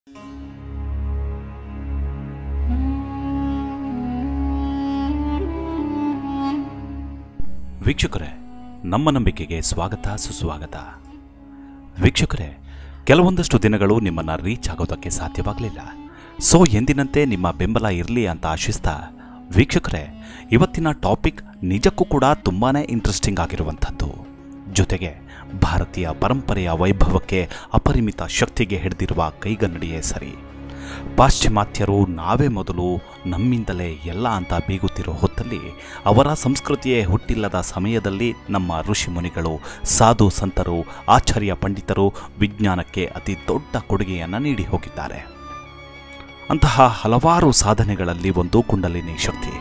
ವೀಕ್ಷಕರೇ ನಮ್ಮ ನಂಬಿಕೆಗೆ ಸ್ವಾಗತ ಸುಸ್ವಾಗತ ವೀಕ್ಷಕರೇ ಕೆಲವೊಂದಷ್ಟು ದಿನಗಳು ನಿಮ್ಮನ್ನು ರೀಚ್ ಆಗೋದಕ್ಕೆ ಸಾಧ್ಯವಾಗಲಿಲ್ಲ ಸೊ ಎಂದಿನಂತೆ ನಿಮ್ಮ ಬೆಂಬಲ ಇರಲಿ ಅಂತ ಆಶಿಸ್ತಾ ವೀಕ್ಷಕರೇ ಇವತ್ತಿನ ಟಾಪಿಕ್ ನಿಜಕ್ಕೂ ಕೂಡ ತುಂಬಾ ಇಂಟ್ರೆಸ್ಟಿಂಗ್ ಆಗಿರುವಂಥದ್ದು ಜೊತೆಗೆ ಭಾರತೀಯ ಪರಂಪರೆಯ ವೈಭವಕ್ಕೆ ಅಪರಿಮಿತ ಶಕ್ತಿಗೆ ಹಿಡಿದಿರುವ ಕೈಗನ್ನಡಿಯೇ ಸರಿ ಪಾಶ್ಚಿಮಾತ್ಯರು ನಾವೇ ಮೊದಲು ನಮ್ಮಿಂದಲೇ ಎಲ್ಲ ಅಂತ ಬೀಗುತ್ತಿರೋ ಹೊತ್ತಲ್ಲಿ ಅವರ ಸಂಸ್ಕೃತಿಯೇ ಹುಟ್ಟಿಲ್ಲದ ಸಮಯದಲ್ಲಿ ನಮ್ಮ ಋಷಿಮುನಿಗಳು ಸಾಧು ಸಂತರು ಆಚಾರ್ಯ ಪಂಡಿತರು ವಿಜ್ಞಾನಕ್ಕೆ ಅತಿ ದೊಡ್ಡ ಕೊಡುಗೆಯನ್ನು ನೀಡಿ ಹೋಗಿದ್ದಾರೆ ಅಂತಹ ಹಲವಾರು ಸಾಧನೆಗಳಲ್ಲಿ ಒಂದು ಕುಂಡಲಿನಿ ಶಕ್ತಿ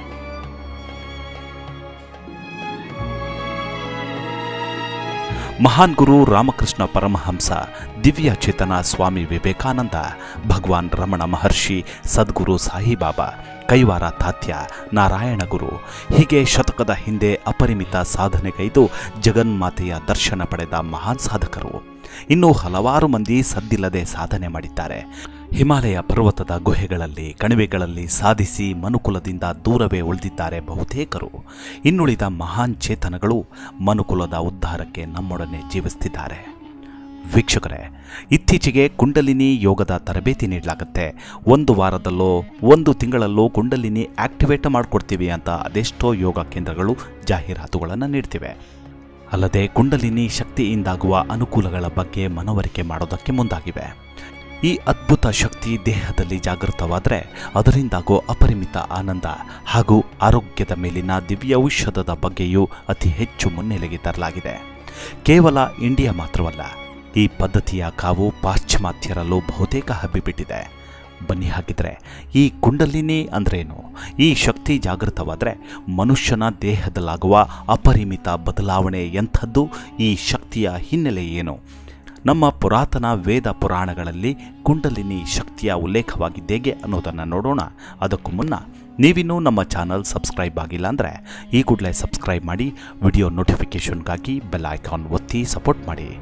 ಮಹಾನ್ ಗುರು ರಾಮಕೃಷ್ಣ ಪರಮಹಂಸ ದಿವ್ಯ ಚೇತನ ಸ್ವಾಮಿ ವಿವೇಕಾನಂದ ಭಗವಾನ್ ರಮಣ ಮಹರ್ಷಿ ಸದ್ಗುರು ಸಾಯಿಬಾಬಾ ಕೈವಾರ ತಾತ್ಯ ನಾರಾಯಣ ಗುರು ಹೀಗೆ ಶತಕದ ಹಿಂದೆ ಅಪರಿಮಿತ ಸಾಧನೆಗೈದು ಜಗನ್ಮಾತೆಯ ದರ್ಶನ ಪಡೆದ ಮಹಾನ್ ಸಾಧಕರು ಇನ್ನೂ ಹಲವಾರು ಮಂದಿ ಸದ್ದಿಲ್ಲದೆ ಸಾಧನೆ ಮಾಡಿದ್ದಾರೆ ಹಿಮಾಲಯ ಪರ್ವತದ ಗುಹೆಗಳಲ್ಲಿ ಕಣಿವೆಗಳಲ್ಲಿ ಸಾಧಿಸಿ ಮನುಕುಲದಿಂದ ದೂರವೇ ಉಳಿದಿದ್ದಾರೆ ಬಹುತೇಕರು ಇನ್ನುಳಿದ ಮಹಾನ್ ಚೇತನಗಳು ಮನುಕುಲದ ಉದ್ಧಾರಕ್ಕೆ ನಮ್ಮೊಡನೆ ಜೀವಿಸ್ತಿದ್ದಾರೆ ವೀಕ್ಷಕರೇ ಇತ್ತೀಚೆಗೆ ಕುಂಡಲಿನಿ ಯೋಗದ ತರಬೇತಿ ನೀಡಲಾಗುತ್ತೆ ಒಂದು ವಾರದಲ್ಲೋ ಒಂದು ತಿಂಗಳಲ್ಲೋ ಕುಂಡಲಿನಿ ಆಕ್ಟಿವೇಟ್ ಮಾಡಿಕೊಡ್ತೀವಿ ಅಂತ ಅದೆಷ್ಟೋ ಯೋಗ ಕೇಂದ್ರಗಳು ಜಾಹೀರಾತುಗಳನ್ನು ನೀಡ್ತಿವೆ ಅಲ್ಲದೆ ಕುಂಡಲಿನಿ ಶಕ್ತಿಯಿಂದಾಗುವ ಅನುಕೂಲಗಳ ಬಗ್ಗೆ ಮನವರಿಕೆ ಮಾಡೋದಕ್ಕೆ ಮುಂದಾಗಿವೆ ಈ ಅದ್ಭುತ ಶಕ್ತಿ ದೇಹದಲ್ಲಿ ಜಾಗೃತವಾದರೆ ಅದರಿಂದಾಗೋ ಅಪರಿಮಿತ ಆನಂದ ಹಾಗೂ ಆರೋಗ್ಯದ ಮೇಲಿನ ದಿವ್ಯ ಔಷಧದ ಬಗ್ಗೆಯೂ ಅತಿ ಹೆಚ್ಚು ಮುನ್ನೆಲೆಗೆ ತರಲಾಗಿದೆ ಕೇವಲ ಇಂಡಿಯಾ ಮಾತ್ರವಲ್ಲ ಈ ಪದ್ಧತಿಯ ಕಾವು ಪಾಶ್ಚಿಮಾತ್ಯರಲ್ಲೂ ಬಹುತೇಕ ಹಬ್ಬಿಬಿಟ್ಟಿದೆ ಬನ್ನಿ ಹಾಗಿದ್ರೆ ಈ ಕುಂಡಲಿನಿ ಅಂದ್ರೇನು ಈ ಶಕ್ತಿ ಜಾಗೃತವಾದರೆ ಮನುಷ್ಯನ ದೇಹದಲ್ಲಾಗುವ ಅಪರಿಮಿತ ಬದಲಾವಣೆ ಎಂಥದ್ದು ಈ ಶಕ್ತಿಯ ಹಿನ್ನೆಲೆ ಏನು ನಮ್ಮ ಪುರಾತನ ವೇದ ಪುರಾಣಗಳಲ್ಲಿ ಕುಂಡಲಿನಿ ಶಕ್ತಿಯ ಉಲ್ಲೇಖವಾಗಿದ್ದೇಗೆ ಅನ್ನೋದನ್ನು ನೋಡೋಣ ಅದಕ್ಕೂ ಮುನ್ನ ನೀವಿನ್ನೂ ನಮ್ಮ ಚಾನಲ್ ಸಬ್ಸ್ಕ್ರೈಬ್ ಆಗಿಲ್ಲ ಅಂದರೆ ಈ ಕೂಡಲೇ ಸಬ್ಸ್ಕ್ರೈಬ್ ಮಾಡಿ ವಿಡಿಯೋ ನೋಟಿಫಿಕೇಷನ್ಗಾಗಿ ಬೆಲ್ ಐಕಾನ್ ಒತ್ತಿ ಸಪೋರ್ಟ್ ಮಾಡಿ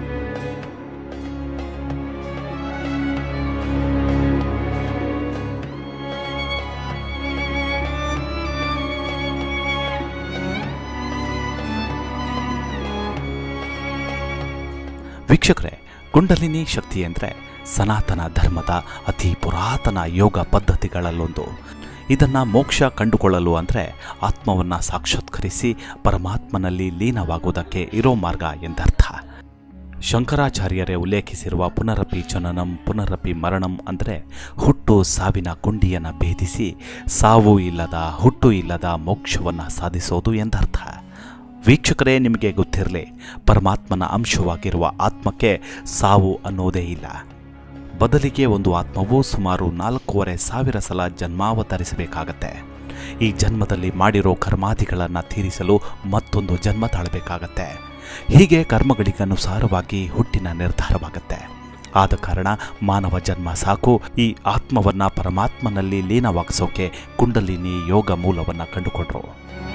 ವೀಕ್ಷಕರೇ ಕುಂಡಲಿನಿ ಶಕ್ತಿ ಅಂದರೆ ಸನಾತನ ಧರ್ಮದ ಅತಿ ಪುರಾತನ ಯೋಗ ಪದ್ಧತಿಗಳಲ್ಲೊಂದು ಇದನ್ನು ಮೋಕ್ಷ ಕಂಡುಕೊಳ್ಳಲು ಅಂದರೆ ಆತ್ಮವನ್ನು ಸಾಕ್ಷಾತ್ಕರಿಸಿ ಪರಮಾತ್ಮನಲ್ಲಿ ಲೀನವಾಗುವುದಕ್ಕೆ ಇರೋ ಮಾರ್ಗ ಎಂದರ್ಥ ಶಂಕರಾಚಾರ್ಯರೇ ಉಲ್ಲೇಖಿಸಿರುವ ಪುನರಪಿ ಜನನಂ ಪುನರಪಿ ಮರಣಂ ಅಂದರೆ ಹುಟ್ಟು ಸಾವಿನ ಗುಂಡಿಯನ್ನು ಭೇದಿಸಿ ಸಾವು ಇಲ್ಲದ ಹುಟ್ಟು ಇಲ್ಲದ ಮೋಕ್ಷವನ್ನು ಸಾಧಿಸೋದು ಎಂದರ್ಥ ವೀಕ್ಷಕರೇ ನಿಮಗೆ ಗೊತ್ತಿರಲಿ ಪರಮಾತ್ಮನ ಅಂಶವಾಗಿರುವ ಆತ್ಮಕ್ಕೆ ಸಾವು ಅನ್ನೋದೇ ಇಲ್ಲ ಬದಲಿಗೆ ಒಂದು ಆತ್ಮವು ಸುಮಾರು ನಾಲ್ಕೂವರೆ ಸಾವಿರ ಸಲ ಜನ್ಮಾವತರಿಸಬೇಕಾಗತ್ತೆ ಈ ಜನ್ಮದಲ್ಲಿ ಮಾಡಿರೋ ಕರ್ಮಾದಿಗಳನ್ನು ತೀರಿಸಲು ಮತ್ತೊಂದು ಜನ್ಮ ತಾಳಬೇಕಾಗತ್ತೆ ಹೀಗೆ ಕರ್ಮಗಳಿಗನುಸಾರವಾಗಿ ಹುಟ್ಟಿನ ನಿರ್ಧಾರವಾಗತ್ತೆ ಆದ ಕಾರಣ ಮಾನವ ಜನ್ಮ ಸಾಕು ಈ ಆತ್ಮವನ್ನು ಪರಮಾತ್ಮನಲ್ಲಿ ಲೀನವಾಗಿಸೋಕೆ ಕುಂಡಲಿನಿ ಯೋಗ ಮೂಲವನ್ನು ಕಂಡುಕೊಂಡ್ರು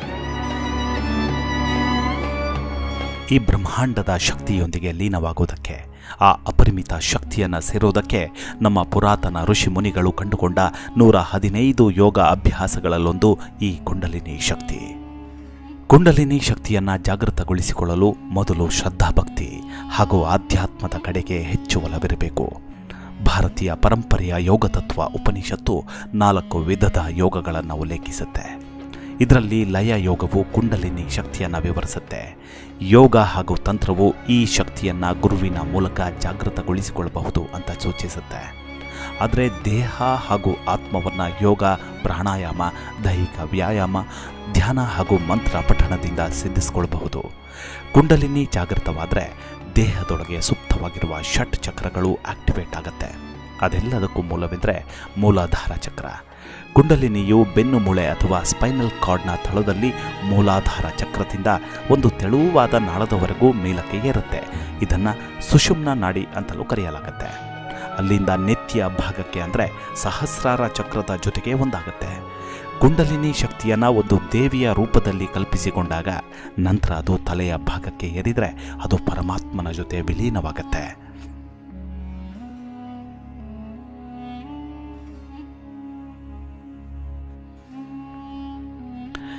ಈ ಬ್ರಹ್ಮಾಂಡದ ಶಕ್ತಿಯೊಂದಿಗೆ ಲೀನವಾಗುವುದಕ್ಕೆ ಆ ಅಪರಿಮಿತ ಶಕ್ತಿಯನ್ನು ಸೇರೋದಕ್ಕೆ ನಮ್ಮ ಪುರಾತನ ಋಷಿ ಮುನಿಗಳು ಕಂಡುಕೊಂಡ ನೂರ ಹದಿನೈದು ಯೋಗ ಅಭ್ಯಾಸಗಳಲ್ಲೊಂದು ಈ ಕುಂಡಲಿನಿ ಶಕ್ತಿ ಕುಂಡಲಿನಿ ಶಕ್ತಿಯನ್ನು ಜಾಗೃತಗೊಳಿಸಿಕೊಳ್ಳಲು ಮೊದಲು ಶ್ರದ್ಧಾಭಕ್ತಿ ಹಾಗೂ ಆಧ್ಯಾತ್ಮದ ಕಡೆಗೆ ಹೆಚ್ಚು ಒಲವಿರಬೇಕು ಭಾರತೀಯ ಪರಂಪರೆಯ ಯೋಗ ತತ್ವ ಉಪನಿಷತ್ತು ನಾಲ್ಕು ವಿಧದ ಯೋಗಗಳನ್ನು ಉಲ್ಲೇಖಿಸುತ್ತೆ ಇದರಲ್ಲಿ ಲಯ ಯೋಗವು ಕುಂಡಲಿನಿ ಶಕ್ತಿಯನ್ನು ವಿವರಿಸುತ್ತೆ ಯೋಗ ಹಾಗೂ ತಂತ್ರವು ಈ ಶಕ್ತಿಯನ್ನು ಗುರುವಿನ ಮೂಲಕ ಜಾಗೃತಗೊಳಿಸಿಕೊಳ್ಳಬಹುದು ಅಂತ ಸೂಚಿಸುತ್ತೆ ಆದರೆ ದೇಹ ಹಾಗೂ ಆತ್ಮವನ್ನು ಯೋಗ ಪ್ರಾಣಾಯಾಮ ದೈಹಿಕ ವ್ಯಾಯಾಮ ಧ್ಯಾನ ಹಾಗೂ ಮಂತ್ರ ಪಠಣದಿಂದ ಸಿದ್ಧಿಸಿಕೊಳ್ಳಬಹುದು ಕುಂಡಲಿನಿ ಜಾಗೃತವಾದರೆ ದೇಹದೊಳಗೆ ಸುಪ್ತವಾಗಿರುವ ಷಟ್ ಚಕ್ರಗಳು ಆಕ್ಟಿವೇಟ್ ಆಗುತ್ತೆ ಅದೆಲ್ಲದಕ್ಕೂ ಮೂಲವೆಂದರೆ ಮೂಲಾಧಾರ ಚಕ್ರ ಕುಂಡಲಿನಿಯು ಬೆನ್ನು ಮೂಳೆ ಅಥವಾ ಸ್ಪೈನಲ್ ಕಾರ್ಡ್ನ ತಳದಲ್ಲಿ ಮೂಲಾಧಾರ ಚಕ್ರದಿಂದ ಒಂದು ತೆಳುವಾದ ನಾಳದವರೆಗೂ ಮೇಲಕ್ಕೆ ಏರುತ್ತೆ ಇದನ್ನು ಸುಷುಮ್ನ ನಾಡಿ ಅಂತಲೂ ಕರೆಯಲಾಗುತ್ತೆ ಅಲ್ಲಿಂದ ನೆತ್ತಿಯ ಭಾಗಕ್ಕೆ ಅಂದರೆ ಸಹಸ್ರಾರ ಚಕ್ರದ ಜೊತೆಗೆ ಒಂದಾಗುತ್ತೆ ಕುಂಡಲಿನಿ ಶಕ್ತಿಯನ್ನು ಒಂದು ದೇವಿಯ ರೂಪದಲ್ಲಿ ಕಲ್ಪಿಸಿಕೊಂಡಾಗ ನಂತರ ಅದು ತಲೆಯ ಭಾಗಕ್ಕೆ ಏರಿದರೆ ಅದು ಪರಮಾತ್ಮನ ಜೊತೆ ವಿಲೀನವಾಗುತ್ತೆ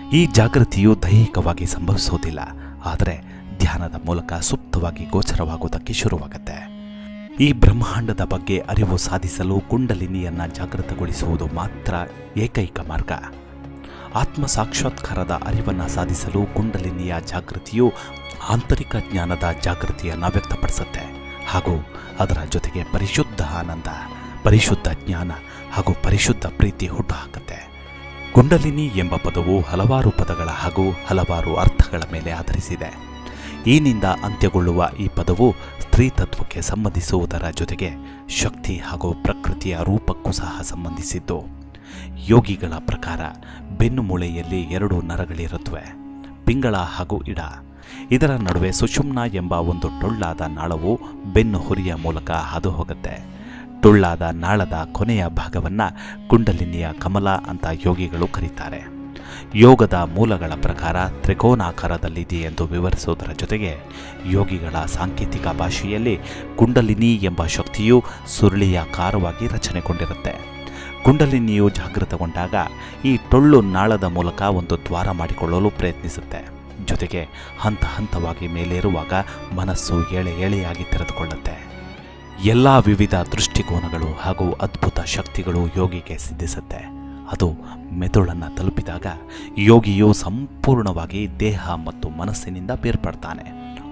ಈ ಜಾಗೃತಿಯು ದೈಹಿಕವಾಗಿ ಸಂಭವಿಸುವುದಿಲ್ಲ ಆದರೆ ಧ್ಯಾನದ ಮೂಲಕ ಸುಪ್ತವಾಗಿ ಗೋಚರವಾಗುವುದಕ್ಕೆ ಶುರುವಾಗುತ್ತೆ ಈ ಬ್ರಹ್ಮಾಂಡದ ಬಗ್ಗೆ ಅರಿವು ಸಾಧಿಸಲು ಕುಂಡಲಿನಿಯನ್ನ ಜಾಗೃತಗೊಳಿಸುವುದು ಮಾತ್ರ ಏಕೈಕ ಮಾರ್ಗ ಆತ್ಮ ಸಾಕ್ಷಾತ್ಕಾರದ ಅರಿವನ್ನು ಸಾಧಿಸಲು ಕುಂಡಲಿನಿಯ ಜಾಗೃತಿಯು ಆಂತರಿಕ ಜ್ಞಾನದ ಜಾಗೃತಿಯನ್ನು ವ್ಯಕ್ತಪಡಿಸುತ್ತೆ ಹಾಗೂ ಅದರ ಜೊತೆಗೆ ಪರಿಶುದ್ಧ ಆನಂದ ಪರಿಶುದ್ಧ ಜ್ಞಾನ ಹಾಗೂ ಪರಿಶುದ್ಧ ಪ್ರೀತಿ ಹುಟ್ಟುಹಾಕುತ್ತೆ ಕುಂಡಲಿನಿ ಎಂಬ ಪದವು ಹಲವಾರು ಪದಗಳ ಹಾಗೂ ಹಲವಾರು ಅರ್ಥಗಳ ಮೇಲೆ ಆಧರಿಸಿದೆ ಈನಿಂದ ಅಂತ್ಯಗೊಳ್ಳುವ ಈ ಪದವು ಸ್ತ್ರೀ ತತ್ವಕ್ಕೆ ಸಂಬಂಧಿಸುವುದರ ಜೊತೆಗೆ ಶಕ್ತಿ ಹಾಗೂ ಪ್ರಕೃತಿಯ ರೂಪಕ್ಕೂ ಸಹ ಸಂಬಂಧಿಸಿದ್ದು ಯೋಗಿಗಳ ಪ್ರಕಾರ ಬೆನ್ನು ಮೂಳೆಯಲ್ಲಿ ಎರಡು ನರಗಳಿರುತ್ತವೆ ಪಿಂಗಳ ಹಾಗೂ ಇಡ ಇದರ ನಡುವೆ ಸುಷುಮ್ನ ಎಂಬ ಒಂದು ಟೊಳ್ಳಾದ ನಾಳವು ಬೆನ್ನು ಹುರಿಯ ಮೂಲಕ ಹಾದು ಹೋಗುತ್ತೆ ಟೊಳ್ಳಾದ ನಾಳದ ಕೊನೆಯ ಭಾಗವನ್ನು ಕುಂಡಲಿನಿಯ ಕಮಲ ಅಂತ ಯೋಗಿಗಳು ಕರೀತಾರೆ ಯೋಗದ ಮೂಲಗಳ ಪ್ರಕಾರ ತ್ರಿಕೋನಾಕಾರದಲ್ಲಿದೆ ಎಂದು ವಿವರಿಸುವುದರ ಜೊತೆಗೆ ಯೋಗಿಗಳ ಸಾಂಕೇತಿಕ ಭಾಷೆಯಲ್ಲಿ ಕುಂಡಲಿನಿ ಎಂಬ ಶಕ್ತಿಯು ಸುರುಳಿಯಾಕಾರವಾಗಿ ರಚನೆಗೊಂಡಿರುತ್ತೆ ಕುಂಡಲಿನಿಯು ಜಾಗೃತಗೊಂಡಾಗ ಈ ಟೊಳ್ಳು ನಾಳದ ಮೂಲಕ ಒಂದು ದ್ವಾರ ಮಾಡಿಕೊಳ್ಳಲು ಪ್ರಯತ್ನಿಸುತ್ತೆ ಜೊತೆಗೆ ಹಂತ ಹಂತವಾಗಿ ಮೇಲೇರುವಾಗ ಮನಸ್ಸು ಎಳೆ ಎಳೆಯಾಗಿ ತೆರೆದುಕೊಳ್ಳುತ್ತೆ ಎಲ್ಲ ವಿವಿಧ ದೃಷ್ಟಿಕೋನಗಳು ಹಾಗೂ ಅದ್ಭುತ ಶಕ್ತಿಗಳು ಯೋಗಿಗೆ ಸಿದ್ಧಿಸುತ್ತೆ ಅದು ಮೆದುಳನ್ನು ತಲುಪಿದಾಗ ಯೋಗಿಯು ಸಂಪೂರ್ಣವಾಗಿ ದೇಹ ಮತ್ತು ಮನಸ್ಸಿನಿಂದ ಬೇರ್ಪಡ್ತಾನೆ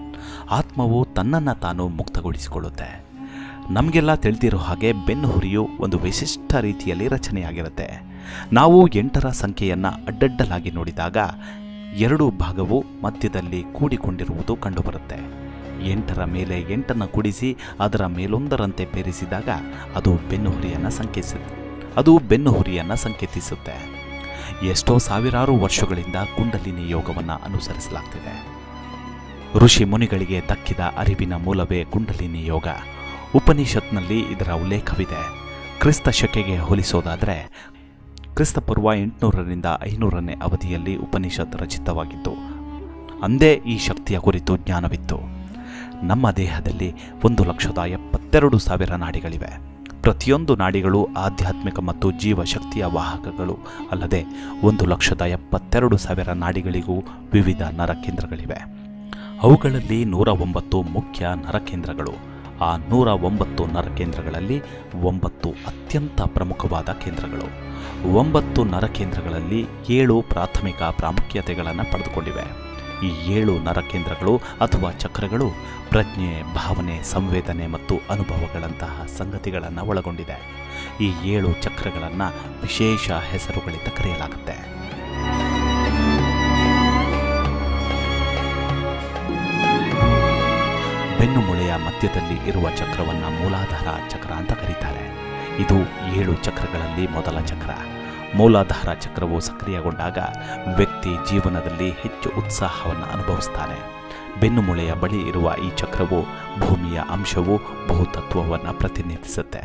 ಆತ್ಮವು ತನ್ನನ್ನು ತಾನು ಮುಕ್ತಗೊಳಿಸಿಕೊಳ್ಳುತ್ತೆ ನಮಗೆಲ್ಲ ತಿಳಿದಿರೋ ಹಾಗೆ ಬೆನ್ನು ಹುರಿಯು ಒಂದು ವಿಶಿಷ್ಟ ರೀತಿಯಲ್ಲಿ ರಚನೆಯಾಗಿರುತ್ತೆ ನಾವು ಎಂಟರ ಸಂಖ್ಯೆಯನ್ನು ಅಡ್ಡಡ್ಡಲಾಗಿ ನೋಡಿದಾಗ ಎರಡು ಭಾಗವು ಮಧ್ಯದಲ್ಲಿ ಕೂಡಿಕೊಂಡಿರುವುದು ಕಂಡುಬರುತ್ತೆ ಎಂಟರ ಮೇಲೆ ಎಂಟನ್ನು ಕೂಡಿಸಿ ಅದರ ಮೇಲೊಂದರಂತೆ ಬೇರಿಸಿದಾಗ ಅದು ಬೆನ್ನು ಹುರಿಯನ್ನು ಸಂಕೇತಿಸ ಅದು ಬೆನ್ನು ಹುರಿಯನ್ನು ಸಂಕೇತಿಸುತ್ತೆ ಎಷ್ಟೋ ಸಾವಿರಾರು ವರ್ಷಗಳಿಂದ ಕುಂಡಲಿನಿ ಯೋಗವನ್ನು ಅನುಸರಿಸಲಾಗ್ತಿದೆ ಋಷಿ ಮುನಿಗಳಿಗೆ ದಕ್ಕಿದ ಅರಿವಿನ ಮೂಲವೇ ಕುಂಡಲಿನಿ ಯೋಗ ಉಪನಿಷತ್ನಲ್ಲಿ ಇದರ ಉಲ್ಲೇಖವಿದೆ ಕ್ರಿಸ್ತ ಶಕೆಗೆ ಹೋಲಿಸೋದಾದರೆ ಕ್ರಿಸ್ತಪೂರ್ವ ಎಂಟುನೂರರಿಂದ ಐನೂರನೇ ಅವಧಿಯಲ್ಲಿ ಉಪನಿಷತ್ ರಚಿತವಾಗಿತ್ತು ಅಂದೇ ಈ ಶಕ್ತಿಯ ಕುರಿತು ಜ್ಞಾನವಿತ್ತು ನಮ್ಮ ದೇಹದಲ್ಲಿ ಒಂದು ಲಕ್ಷದ ಎಪ್ಪತ್ತೆರಡು ಸಾವಿರ ನಾಡಿಗಳಿವೆ ಪ್ರತಿಯೊಂದು ನಾಡಿಗಳು ಆಧ್ಯಾತ್ಮಿಕ ಮತ್ತು ಜೀವಶಕ್ತಿಯ ವಾಹಕಗಳು ಅಲ್ಲದೆ ಒಂದು ಲಕ್ಷದ ಎಪ್ಪತ್ತೆರಡು ಸಾವಿರ ನಾಡಿಗಳಿಗೂ ವಿವಿಧ ನರಕೇಂದ್ರಗಳಿವೆ ಅವುಗಳಲ್ಲಿ ನೂರ ಒಂಬತ್ತು ಮುಖ್ಯ ನರಕೇಂದ್ರಗಳು ಆ ನೂರ ಒಂಬತ್ತು ನರಕೇಂದ್ರಗಳಲ್ಲಿ ಒಂಬತ್ತು ಅತ್ಯಂತ ಪ್ರಮುಖವಾದ ಕೇಂದ್ರಗಳು ಒಂಬತ್ತು ನರಕೇಂದ್ರಗಳಲ್ಲಿ ಏಳು ಪ್ರಾಥಮಿಕ ಪ್ರಾಮುಖ್ಯತೆಗಳನ್ನು ಪಡೆದುಕೊಂಡಿವೆ ಈ ಏಳು ನರಕೇಂದ್ರಗಳು ಅಥವಾ ಚಕ್ರಗಳು ಪ್ರಜ್ಞೆ ಭಾವನೆ ಸಂವೇದನೆ ಮತ್ತು ಅನುಭವಗಳಂತಹ ಸಂಗತಿಗಳನ್ನು ಒಳಗೊಂಡಿದೆ ಈ ಏಳು ಚಕ್ರಗಳನ್ನು ವಿಶೇಷ ಹೆಸರುಗಳಿಂದ ಕರೆಯಲಾಗುತ್ತೆ ಬೆನ್ನು ಮೂಳೆಯ ಮಧ್ಯದಲ್ಲಿ ಇರುವ ಚಕ್ರವನ್ನು ಮೂಲಾಧಾರ ಚಕ್ರ ಅಂತ ಕರೀತಾರೆ ಇದು ಏಳು ಚಕ್ರಗಳಲ್ಲಿ ಮೊದಲ ಚಕ್ರ ಮೂಲಾಧಾರ ಚಕ್ರವು ಸಕ್ರಿಯಗೊಂಡಾಗ ವ್ಯಕ್ತಿ ಜೀವನದಲ್ಲಿ ಹೆಚ್ಚು ಉತ್ಸಾಹವನ್ನು ಅನುಭವಿಸ್ತಾನೆ ಬೆನ್ನು ಮೂಳೆಯ ಬಳಿ ಇರುವ ಈ ಚಕ್ರವು ಭೂಮಿಯ ಅಂಶವು ಭೂತತ್ವವನ್ನು ಪ್ರತಿನಿಧಿಸುತ್ತೆ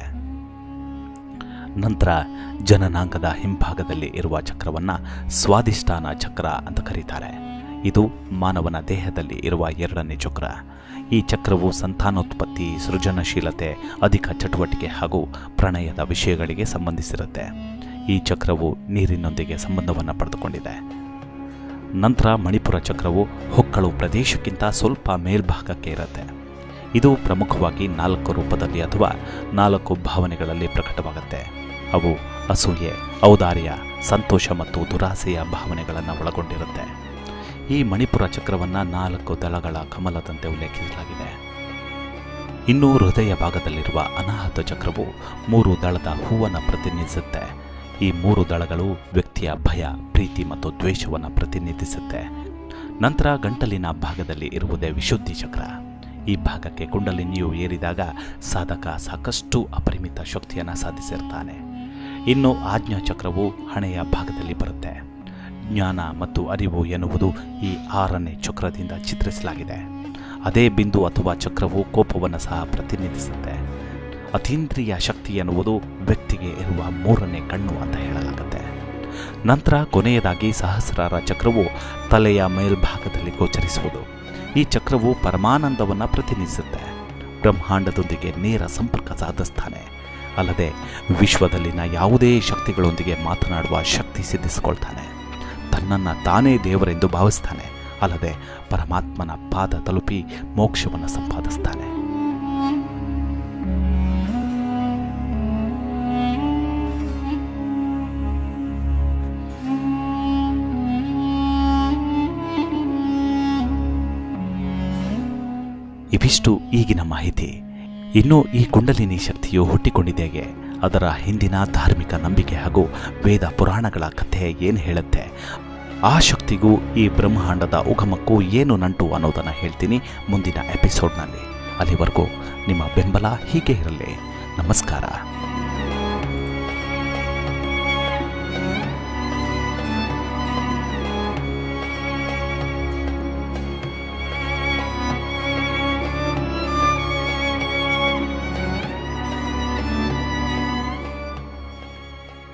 ನಂತರ ಜನನಾಂಗದ ಹಿಂಭಾಗದಲ್ಲಿ ಇರುವ ಚಕ್ರವನ್ನು ಸ್ವಾದಿಷ್ಠಾನ ಚಕ್ರ ಅಂತ ಕರೀತಾರೆ ಇದು ಮಾನವನ ದೇಹದಲ್ಲಿ ಇರುವ ಎರಡನೇ ಚಕ್ರ ಈ ಚಕ್ರವು ಸಂತಾನೋತ್ಪತ್ತಿ ಸೃಜನಶೀಲತೆ ಅಧಿಕ ಚಟುವಟಿಕೆ ಹಾಗೂ ಪ್ರಣಯದ ವಿಷಯಗಳಿಗೆ ಸಂಬಂಧಿಸಿರುತ್ತೆ ಈ ಚಕ್ರವು ನೀರಿನೊಂದಿಗೆ ಸಂಬಂಧವನ್ನು ಪಡೆದುಕೊಂಡಿದೆ ನಂತರ ಮಣಿಪುರ ಚಕ್ರವು ಹೊಕ್ಕಳು ಪ್ರದೇಶಕ್ಕಿಂತ ಸ್ವಲ್ಪ ಮೇಲ್ಭಾಗಕ್ಕೆ ಇರುತ್ತೆ ಇದು ಪ್ರಮುಖವಾಗಿ ನಾಲ್ಕು ರೂಪದಲ್ಲಿ ಅಥವಾ ನಾಲ್ಕು ಭಾವನೆಗಳಲ್ಲಿ ಪ್ರಕಟವಾಗುತ್ತೆ ಅವು ಅಸೂಯೆ ಔದಾರ್ಯ ಸಂತೋಷ ಮತ್ತು ದುರಾಸೆಯ ಭಾವನೆಗಳನ್ನು ಒಳಗೊಂಡಿರುತ್ತೆ ಈ ಮಣಿಪುರ ಚಕ್ರವನ್ನು ನಾಲ್ಕು ದಳಗಳ ಕಮಲದಂತೆ ಉಲ್ಲೇಖಿಸಲಾಗಿದೆ ಇನ್ನು ಹೃದಯ ಭಾಗದಲ್ಲಿರುವ ಅನಾಹತ ಚಕ್ರವು ಮೂರು ದಳದ ಹೂವನ್ನು ಪ್ರತಿನಿಧಿಸುತ್ತೆ ಈ ಮೂರು ದಳಗಳು ವ್ಯಕ್ತಿಯ ಭಯ ಪ್ರೀತಿ ಮತ್ತು ದ್ವೇಷವನ್ನು ಪ್ರತಿನಿಧಿಸುತ್ತೆ ನಂತರ ಗಂಟಲಿನ ಭಾಗದಲ್ಲಿ ಇರುವುದೇ ವಿಶುದ್ಧಿ ಚಕ್ರ ಈ ಭಾಗಕ್ಕೆ ಕುಂಡಲಿನಿಯು ಏರಿದಾಗ ಸಾಧಕ ಸಾಕಷ್ಟು ಅಪರಿಮಿತ ಶಕ್ತಿಯನ್ನು ಸಾಧಿಸಿರ್ತಾನೆ ಇನ್ನು ಆಜ್ಞಾ ಚಕ್ರವು ಹಣೆಯ ಭಾಗದಲ್ಲಿ ಬರುತ್ತೆ ಜ್ಞಾನ ಮತ್ತು ಅರಿವು ಎನ್ನುವುದು ಈ ಆರನೇ ಚಕ್ರದಿಂದ ಚಿತ್ರಿಸಲಾಗಿದೆ ಅದೇ ಬಿಂದು ಅಥವಾ ಚಕ್ರವು ಕೋಪವನ್ನು ಸಹ ಪ್ರತಿನಿಧಿಸುತ್ತೆ ಅತೀಂದ್ರಿಯ ಶಕ್ತಿ ಎನ್ನುವುದು ವ್ಯಕ್ತಿಗೆ ಇರುವ ಮೂರನೇ ಕಣ್ಣು ಅಂತ ಹೇಳಲಾಗುತ್ತೆ ನಂತರ ಕೊನೆಯದಾಗಿ ಸಹಸ್ರಾರ ಚಕ್ರವು ತಲೆಯ ಮೇಲ್ಭಾಗದಲ್ಲಿ ಗೋಚರಿಸುವುದು ಈ ಚಕ್ರವು ಪರಮಾನಂದವನ್ನು ಪ್ರತಿನಿಧಿಸುತ್ತೆ ಬ್ರಹ್ಮಾಂಡದೊಂದಿಗೆ ನೇರ ಸಂಪರ್ಕ ಸಾಧಿಸ್ತಾನೆ ಅಲ್ಲದೆ ವಿಶ್ವದಲ್ಲಿನ ಯಾವುದೇ ಶಕ್ತಿಗಳೊಂದಿಗೆ ಮಾತನಾಡುವ ಶಕ್ತಿ ಸಿದ್ಧಿಸಿಕೊಳ್ತಾನೆ ತನ್ನನ್ನು ತಾನೇ ದೇವರೆಂದು ಭಾವಿಸ್ತಾನೆ ಅಲ್ಲದೆ ಪರಮಾತ್ಮನ ಪಾದ ತಲುಪಿ ಮೋಕ್ಷವನ್ನು ಸಂಪಾದಿಸ್ತಾನೆ ಇವಿಷ್ಟು ಈಗಿನ ಮಾಹಿತಿ ಇನ್ನು ಈ ಕುಂಡಲಿನಿ ಶಕ್ತಿಯು ಹುಟ್ಟಿಕೊಂಡಿದೆಯೇ ಅದರ ಹಿಂದಿನ ಧಾರ್ಮಿಕ ನಂಬಿಕೆ ಹಾಗೂ ವೇದ ಪುರಾಣಗಳ ಕಥೆ ಏನು ಹೇಳುತ್ತೆ ಆ ಶಕ್ತಿಗೂ ಈ ಬ್ರಹ್ಮಾಂಡದ ಉಗಮಕ್ಕೂ ಏನು ನಂಟು ಅನ್ನೋದನ್ನು ಹೇಳ್ತೀನಿ ಮುಂದಿನ ಎಪಿಸೋಡ್ನಲ್ಲಿ ಅಲ್ಲಿವರೆಗೂ ನಿಮ್ಮ ಬೆಂಬಲ ಹೀಗೆ ಇರಲಿ ನಮಸ್ಕಾರ